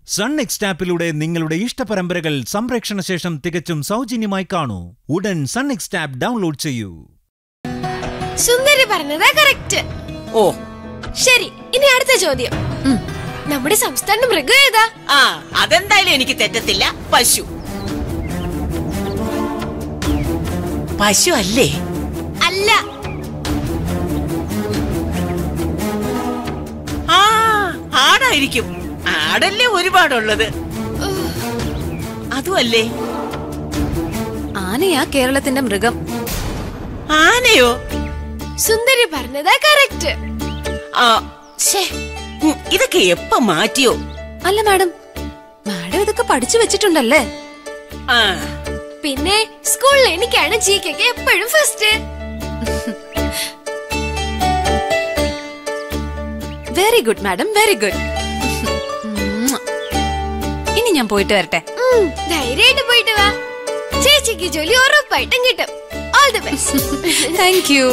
Sun next ആപ്പിലൂടെ നിങ്ങളുടെ ഇഷ്ടപരമ്പരകൾ സംപ്രേക്ഷണ ശേഷം തികച്ചും സൗജന്യമായി കാണൂ ഉടൻ സൺ നെക്സ്റ്റ് ആപ്പ് ഡൗൺലോഡ് ചെയ്യൂ സുന്ദരി പറഞ്ഞതാ കറക്റ്റ് ഓ ശരി ഇനി അടുത്ത ചോദ്യം നമ്മുടെ സംസ്ഥാന മൃഗം ഏതാ ആ അതെന്തായാലും എനിക്ക് തെറ്റത്തില്ല പശു പശു അല്ലേ അല്ല ആ ആടായിരിക്കും ആടല്ലേ ഒരുപാടുള്ളത് അതുമല്ലേ ആനയാ കേരളത്തിന്റെ മൃഗം ആനയോ സുന്ദരി പറഞ്ഞതാ കറക്റ്റ് ആ ശ്ശേ, ഉം, ഇതൊക്കെ എപ്പ മാറ്റിയോ അല്ല മാഡം മാഡം ഇതൊക്കെ പഠിച്ചു വെച്ചിട്ടുണ്ടല്ലേ ആ പിന്നെ സ്കൂളിൽ എനിക്കാണ് ജി കെക്ക് എപ്പോഴും first very good madam very good ഇനി ഞാൻ പോയിട്ട് വരട്ടെ ധൈര്യമായിട്ട് പോയിട്ട് വാ ചേച്ചിക്ക് ജോലി ഉറപ്പായിട്ടും കിട്ടും all the best thank you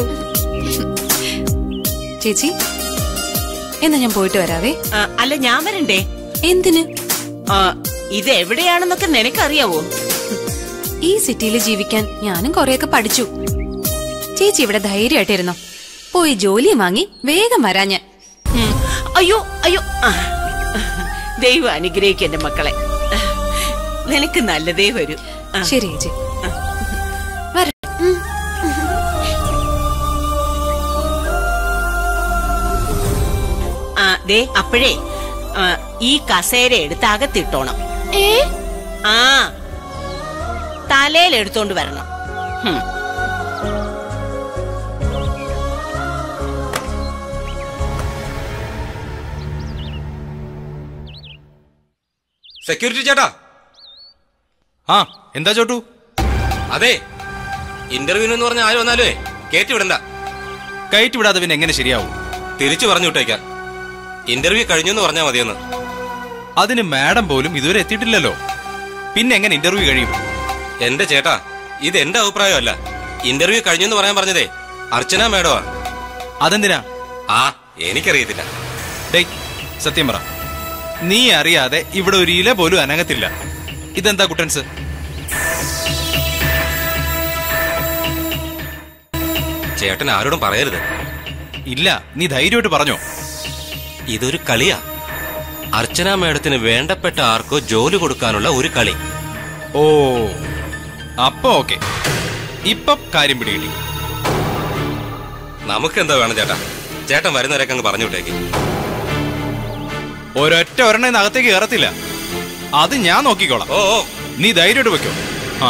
ചേച്ചി എന്നാ ഞാൻ പോയിട്ട് വരാവേ ആ, അല്ല ഞാൻ വരണ്ടേ എന്തിന് ആ ഇത് എവിടെയാണെന്നൊക്കെ നിനക്കറിയാവോ ഈ സിറ്റിയിൽ ജീവിക്കാൻ ഞാനും കുറെയൊക്കെ പഠിച്ചു ചേച്ചി ഇവിടെ ധൈര്യമായിട്ടിരുന്നോ പോയി ജോലിയും വാങ്ങി വേഗം വരാ ഞാൻ ഉം. അയ്യോ അയ്യോ ആ. ദൈവം അനുഗ്രഹിക്കും എന്റെ മക്കളെ നിനക്ക് നല്ലതേ വരൂ ആ. ശരി ചേച്ചി വര ആ ദേ അപ്പോഴേ ആ, ഈ കസേര എടുത്ത് അകത്തിട്ടോണം ഏ ആ തലയിൽ എടുത്തോണ്ട് വരണം ഹും. സെക്യൂരിറ്റി ചേട്ടാ ആ എന്താ ചോട്ടു അതെ ഇന്റർവ്യൂവിന് എന്ന് പറഞ്ഞ ആര് വന്നാലേ കേറ്റി വിടണ്ട കയറ്റി വിടാതെ പിന്നെ എങ്ങനെ ശരിയാവും തിരിച്ചു പറഞ്ഞു വിട്ടേക്കാൻ ഇന്റർവ്യൂ കഴിഞ്ഞെന്ന് പറഞ്ഞാൽ മതിയെന്ന് അതിന് മാഡം പോലും ഇതുവരെ എത്തിയിട്ടില്ലല്ലോ പിന്നെ എങ്ങനെ ഇന്റർവ്യൂ കഴിയും എന്റെ ചേട്ടാ ഇത് എന്റെ അഭിപ്രായമല്ല ഇന്റർവ്യൂ കഴിഞ്ഞെന്ന് പറയാൻ പറഞ്ഞതേ അർച്ചന മേഡമാ അതെന്തിനാ ആ എനിക്കറിയത്തില്ല ഡേയ് സത്യം പറ നീ അറിയാതെ ഇവിടെ ഒരു ഇല പോലും അനങ്ങത്തില്ല ഇതെന്താ കുട്ടൻസ് ചേട്ടൻ ആരോടും പറയരുത് ഇല്ല നീ ധൈര്യമായിട്ട് പറഞ്ഞോ ഇതൊരു കളിയാ അർച്ചന മേഡത്തിന് വേണ്ടപ്പെട്ട ആർക്കോ ജോലി കൊടുക്കാനുള്ള ഒരു കളി ഓ അപ്പൊ ഓക്കെ ഇപ്പൊ കാര്യം പിടികിട്ടി നമുക്കെന്താ വേണം ചേട്ടാ ചേട്ടൻ വരുന്നവരൊക്കെ അങ്ങ് പറഞ്ഞു വിട്ടേക്ക് ഒരൊറ്റ ഒരെണ്ണ അകത്തേക്ക് കയറത്തില്ല അത് ഞാൻ നോക്കിക്കോളാം ഓ ഓ നീ ധൈര്യമായിട്ട് വെക്കോ ആ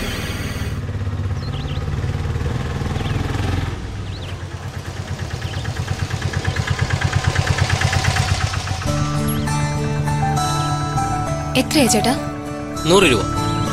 എത്രയാ ചേട്ടാ നൂറ് രൂപ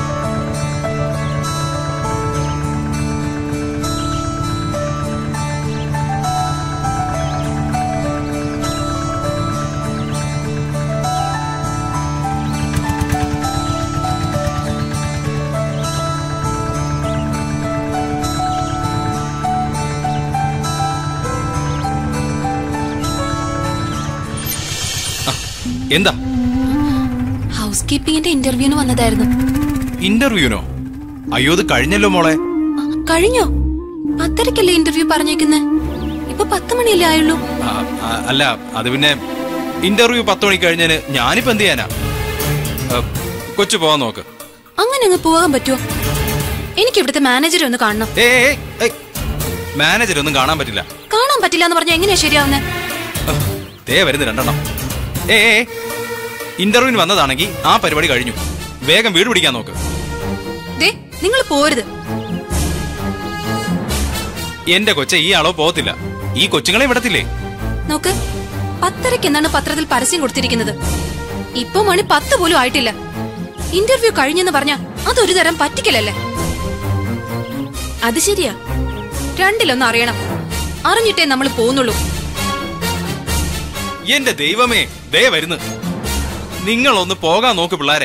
എന്താ ഹൗസ് കീപ്പിംഗിന്റെ ഇന്റർവ്യൂവിന് വന്നതായിരുന്നു ഇന്റർവ്യൂനോ അയ്യോ ഇത് കഴിഞ്ഞല്ലോ മോളെ ആ, കഴിഞ്ഞോ പത്തരക്കല്ലേ ഇന്റർവ്യൂ പറഞ്ഞേക്കുന്നെ ഇപ്പൊ പത്ത് മണിയല്ലേ ആയുള്ളൂ ആ, ആ, അല്ല അത് പിന്നെ ഇന്റർവ്യൂ പത്ത് മണിക്ക് കഴിഞ്ഞാല് ഞാനിപ്പോ എന്ത് ചെയ്യാനാ ആ, കൊച്ചു പോവാൻ നോക്ക് അങ്ങനെ അങ്ങ് പോകാൻ പറ്റുമോ എനിക്ക് ഇവിടുത്തെ മാനേജറെ ഒന്ന് കാണണം ഏ മാനേജർ ഒന്നും കാണാൻ പറ്റില്ല കാണാൻ പറ്റില്ല എന്ന് പറഞ്ഞാൽ എങ്ങനെയാ ശരിയാവുന്നെ ആ, ദേ വരുന്നു രണ്ടെണ്ണം ഏ ഇന്റർവ്യൂവിന് വന്നതാണെങ്കിൽ ആ പരിപാടി കഴിഞ്ഞു വേഗം വീട് പിടിക്കാൻ നോക്ക് ദേ നിങ്ങൾ പോരുത് എന്റെ കൊച്ച ഈ അളവ് പോകത്തില്ല ഈ കൊച്ചുങ്ങളെ വിടത്തില്ലേ നോക്ക് പത്തരക്ക് എന്നാണ് പത്രത്തിൽ പരസ്യം കൊടുത്തിരിക്കുന്നത് ഇപ്പൊ മണി പത്ത് പോലും ആയിട്ടില്ല ഇന്റർവ്യൂ കഴിഞ്ഞെന്ന് പറഞ്ഞ അതൊരു തരം പറ്റിക്കലല്ലേ അത് ശരിയാ രണ്ടിലൊന്നും അറിയണം അറിഞ്ഞിട്ടേ നമ്മൾ പോകുന്നുള്ളൂ എന്റെ ദൈവമേ ദേ വരുന്നു നിങ്ങളൊന്ന് പോകാൻ നോക്ക് പിള്ളാരെ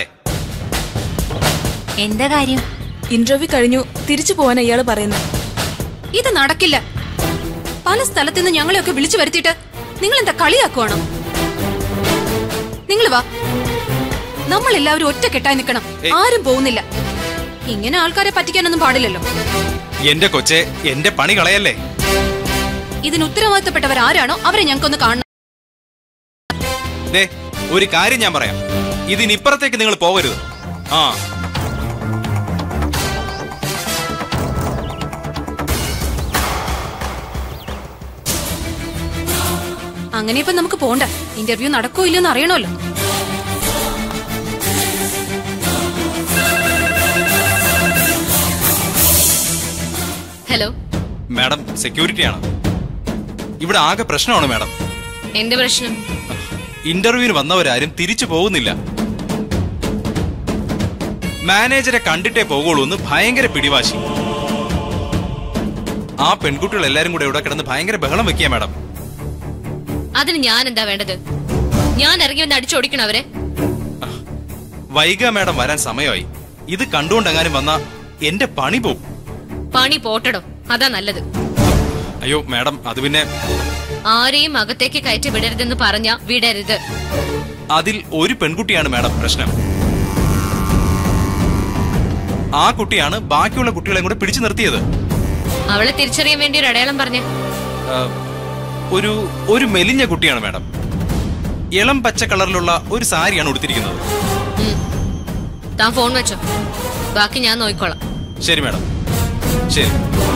എന്താ കാര്യം ഇന്റർവ്യൂ കഴിഞ്ഞു തിരിച്ചു പോവാൻ ഇയാള് പറയുന്നത് ഇത് നടക്കില്ല പല സ്ഥലത്തു നിന്ന് ഞങ്ങളെയൊക്കെ വിളിച്ചു വരുത്തിയിട്ട് നിങ്ങൾ എന്താ കളിയാക്കുവാണോ നിങ്ങൾ വാ നമ്മൾ എല്ലാവരും ഒറ്റക്കെട്ടായി നിൽക്കണം ഏയ്. ആരും പോകുന്നില്ല ഇങ്ങനെ ആൾക്കാരെ പറ്റിക്കാനൊന്നും പാടില്ലല്ലോ എന്റെ കൊച്ചെ എന്റെ പണി കളയല്ലേ ഇതിന് ഉത്തരവാദിത്തപ്പെട്ടവർ ആരാണോ അവരെ ഞങ്ങൾക്കൊന്ന് കാണണം ദേ ഒരു കാര്യം ഞാൻ പറയാം ഇതിനിപ്പുറത്തേക്ക് നിങ്ങൾ പോകരുത് ആ അങ്ങനെ ഇപ്പൊ നമുക്ക് പോണ്ട ഇന്റർവ്യൂ നടക്കോ ഇല്ലയോ എന്ന് അറിയണമല്ലോ ഹലോ മാഡം സെക്യൂരിറ്റിയാണ് ഇവിടെ ആകെ പ്രശ്നമാണ് മാഡം എന്ത് പ്രശ്നം ഇന്റർവ്യൂവിന് വന്നവരാരും തിരിച്ചു പോകുന്നില്ല മാനേജരെ കണ്ടിട്ടേ പോകുള്ളൂ എന്ന് ഭയങ്കര പിടിവാശി ആ പെൺകുട്ടികൾ എല്ലാരും കൂടെ ഇവിടെ കിടന്ന് ഭയങ്കര ബഹളം വെക്കുക മാഡം അതിന് ഞാൻ എന്താ വേണ്ടത് ഞാൻ ഇറങ്ങി വന്ന് അടിച്ചോടിക്കണം അവരെ വൈക മാഡം വരാൻ സമയമായി ഇത് കണ്ടുകൊണ്ടെങ്ങാനും വന്ന എന്റെ പണി പോവും പണി പോട്ടടോ അതാ നല്ലത് അയ്യോ മാഡം അത് പിന്നെ ആരെയും അകത്തേക്ക് കയറ്റി വിടരുതെന്ന് പറഞ്ഞ വിടരുത് അതിൽ ഒരു പെൺകുട്ടിയാണ് മാഡം പ്രശ്നം ആ കുട്ടിയാണ് ബാക്കിയുള്ള കുട്ടികളെയും കൂടെ പിടിച്ചു നിർത്തിയത് അവളെ തിരിച്ചറിയാൻ വേണ്ടി ഒരു അടയാളം പറഞ്ഞേ ആ, ഒരു ഒരു മെലിഞ്ഞ കുട്ടിയാണ് മാഡം ഇളം പച്ച കളറിലുള്ള ഒരു സാരിയാണ് ഉടുത്തിരിക്കുന്നത് ഉം. താൻ ഫോൺ വെച്ചോ ബാക്കി ഞാൻ നോക്കിക്കോളാം ശരി മാഡം ശരി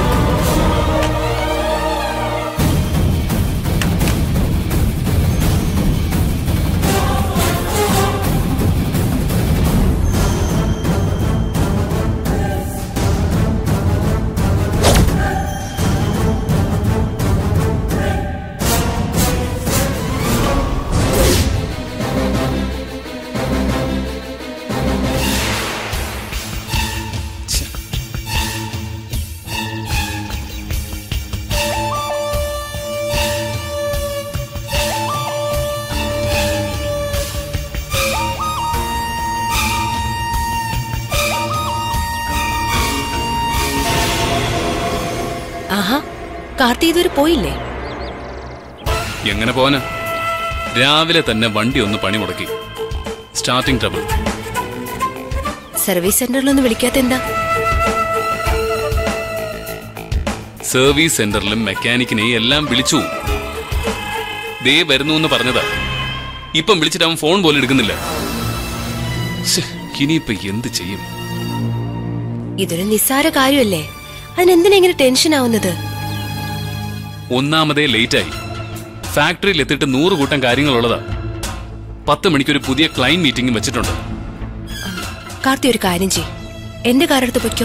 ആഹാ കാർത്തി ഇതുവരെ പോയില്ലേ എങ്ങനെ പോവാന് രാവിലെ തന്നെ വണ്ടി ഒന്ന് പണി മുടക്കി സ്റ്റാർട്ടിംഗ് ട്രബിൾ സർവീസ് സെന്ററിലൊന്ന് വിളിക്കാത്ത എന്താ സർവീസ് സെന്ററിലും മെക്കാനിക്കിനെയും എല്ലാം വിളിച്ചു ദേ വരുന്നു എന്ന് പറഞ്ഞതാ ഇപ്പം വിളിച്ചിട്ട് അവൻ ഫോൺ പോലും എടുക്കുന്നില്ല ശ്ശെ, ഇനിയിപ്പൊ എന്ത് ചെയ്യും ഇതൊരു നിസ്സാര കാര്യമല്ലേ അതിനെന്തിനാ ഇങ്ങനെ ടെൻഷൻ ആവുന്നത് ഒന്നാമതേ ലേറ്റായി ഫാക്ടറിയിൽ എത്തിയിട്ട് നൂറ് കൂട്ടം കാര്യങ്ങളുള്ളതാ പത്ത് മണിക്കൊരു പുതിയ ക്ലൈന്റ് മീറ്റിംഗ് വെച്ചിട്ടുണ്ട് കാർത്തി ഒരു കാര്യം ചെയ് എന്റെ കാറെടുത്ത് പൊയ്ക്കോ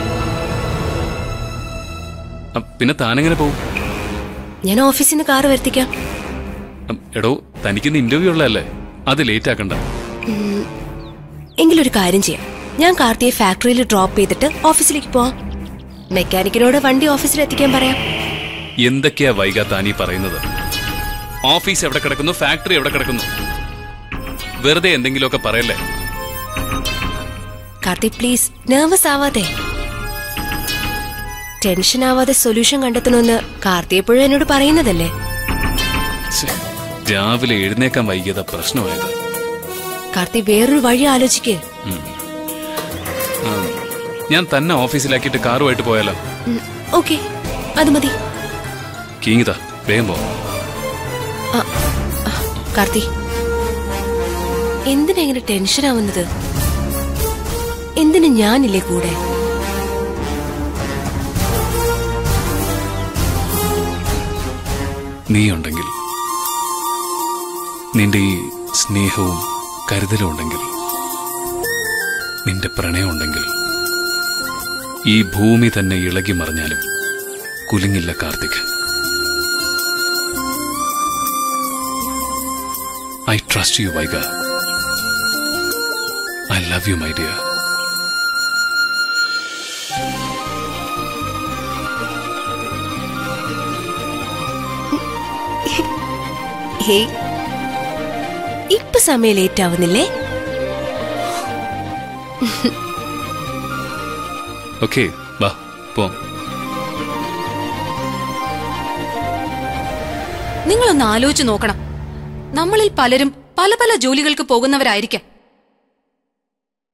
അ, പിന്നെ താനെങ്ങനെ പോവും ഞാൻ ഓഫീസിൽ നിന്ന് കാറ് വരുത്തിക്കാം അ, എടോ തനിക്കിന്ന് ഇന്റർവ്യൂ ഉള്ളതല്ലേ അത് ലേറ്റ് ആക്കണ്ട എങ്കിലൊരു കാര്യം ചെയ്യാം ഞാൻ കാർത്തിയെ ഫാക്ടറിയിൽ ഡ്രോപ്പ് ചെയ്തിട്ട് ഓഫീസിലേക്ക് പോവാം മെക്കാനിക്കിനോട് വണ്ടി ഓഫീസിൽ എത്തിക്കാൻ പറയാം എന്തൊക്കെയാ വൈകാ താനീ പറയുന്നത് ഓഫീസ് എവിടെ കിടക്കുന്നു ഫാക്ടറി എവിടെ കിടക്കുന്നു വെറുതെ എന്തെങ്കിലുമൊക്കെ പറയല്ലേ കാർത്തി പ്ലീസ് നെർവസ് ആവാതെ ടെൻഷൻ ആവാതെ സൊല്യൂഷൻ കണ്ടെത്തണമെന്ന് കാർത്തി എപ്പോഴും എന്നോട് പറയുന്നതല്ലേ ഛെ, രാവിലെ എഴുന്നേക്കാൻ വൈകിയതാ പ്രശ്നമായത് കാർത്തി വേറൊരു വഴി ആലോചിക്ക് ആ, ഞാൻ തന്നെ ഓഫീസിലാക്കിയിട്ട് കാറുമായിട്ട് പോയാലോ ഓക്കെ അത് മതി കീങ്ങിതാ വേഗം പോ ആ, ആ, കാർത്തി എന്തിനാ ഇങ്ങനെ ടെൻഷൻ ആവുന്നത് എന്തിനു ഞാനില്ലേ കൂടെ നീ ഉണ്ടെങ്കിൽ നിന്റെ ഈ സ്നേഹവും കരുതലും ഉണ്ടെങ്കിൽ നിന്റെ പ്രണയം ഉണ്ടെങ്കിൽ ഈ ഭൂമി തന്നെ ഇളകി മറിഞ്ഞാലും കുലുങ്ങില്ല Karthik I trust you Vaiga I love you my dear hey ഇപ്പൊ സമയം ലേറ്റ് ആവുന്നില്ലേ ഓക്കെ വാ പോം നിങ്ങളൊന്ന് ആലോചിച്ച് നോക്കണം നമ്മളിൽ പലരും പല പല ജോലികൾക്ക് പോകുന്നവരായിരിക്കാം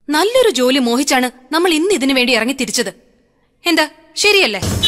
നല്ലൊരു ജോലി മോഹിച്ചാണ് നമ്മൾ ഇന്ന് ഇതിനു വേണ്ടി ഇറങ്ങി തിരിച്ചത് എന്താ ശരിയല്ലേ